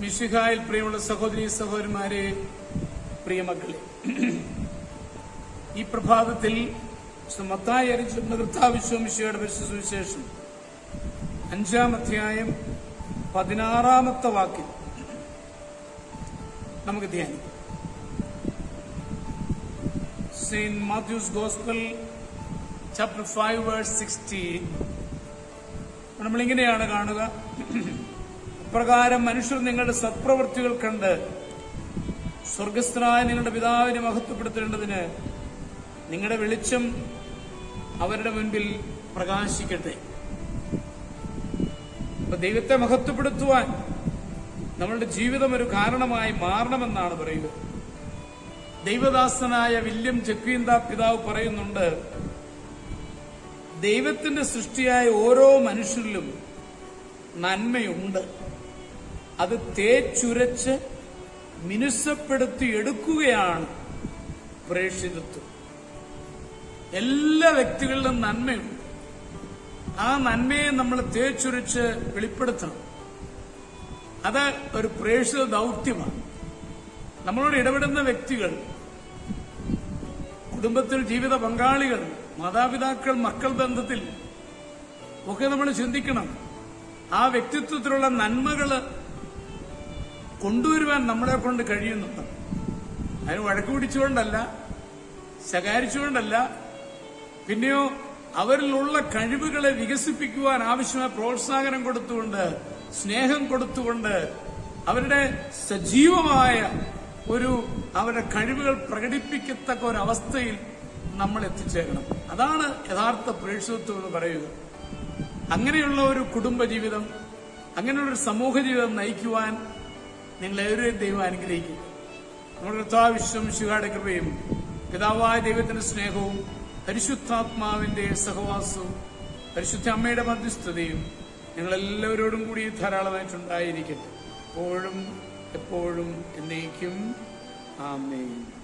മിശിഹായിൽ പ്രിയമുള്ള സഹോദരി സഹോദരന്മാരെ പ്രിയമക്കളെ ഈ പ്രഭാതത്തിൽ മത്തായി അരിച്ചിരുന്ന കർത്താവിശ്വമിശയുടെ പരിശുദ്ധ സുവിശേഷം അഞ്ചാം അധ്യായം പതിനാറാമത്തെ വാക്യം നമുക്ക് ധ്യാനിക്കാം saint Matthew's gospel chapter five verse sixteen നമ്മളിങ്ങനെയാണ് കാണുക അപ്രകാരം മനുഷ്യർ നിങ്ങളുടെ സത്പ്രവൃത്തികൾ കണ്ട് സ്വർഗസ്ഥനായ നിങ്ങളുടെ പിതാവിനെ മഹത്വപ്പെടുത്തേണ്ടതിന് നിങ്ങളുടെ വെളിച്ചം അവരുടെ മുൻപിൽ പ്രകാശിക്കട്ടെ അപ്പൊ ദൈവത്തെ മഹത്വപ്പെടുത്തുവാൻ നമ്മളുടെ ജീവിതം ഒരു കാരണമായി മാറണമെന്നാണ് പറയുക ദൈവദാസനായ വില്യം ജക്വീന്ത പിതാവ് പറയുന്നുണ്ട് ദൈവത്തിന്റെ സൃഷ്ടിയായ ഓരോ മനുഷ്യരിലും നന്മയുണ്ട് അത് തേച്ചുരച്ച് മിനുസപ്പെടുത്തി എടുക്കുകയാണ് പ്രേക്ഷിതത്വം എല്ലാ വ്യക്തികളിലും നന്മയുണ്ട് ആ നന്മയെ നമ്മൾ തേച്ചുരച്ച് വെളിപ്പെടുത്തണം അത് ഒരു പ്രേക്ഷിത ദൗത്യമാണ് നമ്മളോട് ഇടപെടുന്ന വ്യക്തികൾ കുടുംബത്തിൽ ജീവിത പങ്കാളികൾ മാതാപിതാക്കൾ മക്കൾ ബന്ധത്തിൽ ഒക്കെ നമ്മൾ ചിന്തിക്കണം ആ വ്യക്തിത്വത്തിലുള്ള നന്മകള് കൊണ്ടുവരുവാൻ നമ്മളെ കൊണ്ട് കഴിയുന്നുണ്ട് അതിന് വഴക്ക് പിടിച്ചുകൊണ്ടല്ല ശകാരിച്ചുകൊണ്ടല്ല പിന്നെയോ അവരിലുള്ള കഴിവുകളെ വികസിപ്പിക്കുവാൻ ആവശ്യമായ പ്രോത്സാഹനം കൊടുത്തുകൊണ്ട് സ്നേഹം കൊടുത്തുകൊണ്ട് അവരുടെ സജീവമായ ഒരു അവരുടെ കഴിവുകൾ പ്രകടിപ്പിക്കത്തക്ക ഒരു അവസ്ഥയിൽ നമ്മൾ എത്തിച്ചേരണം അതാണ് യഥാർത്ഥ പ്രേക്ഷിതത്വം എന്ന് പറയുക അങ്ങനെയുള്ള ഒരു കുടുംബ ജീവിതം അങ്ങനെയുള്ള ഒരു സമൂഹ ജീവിതം നയിക്കുവാൻ നിങ്ങൾ ഏവരെയും ദൈവം അനുഗ്രഹിക്കും നമ്മുടെ കർത്താവിശ്വം ശിവാടെ കൃപയും പിതാവായ ദൈവത്തിന്റെ സ്നേഹവും പരിശുദ്ധാത്മാവിന്റെ സഹവാസവും പരിശുദ്ധ അമ്മയുടെ മധ്യസ്ഥതയും നിങ്ങൾ എല്ലാവരോടും കൂടി ധാരാളമായിട്ടുണ്ടായിരിക്കട്ടെ എപ്പോഴും എപ്പോഴും എന്നേക്കും ആമേൻ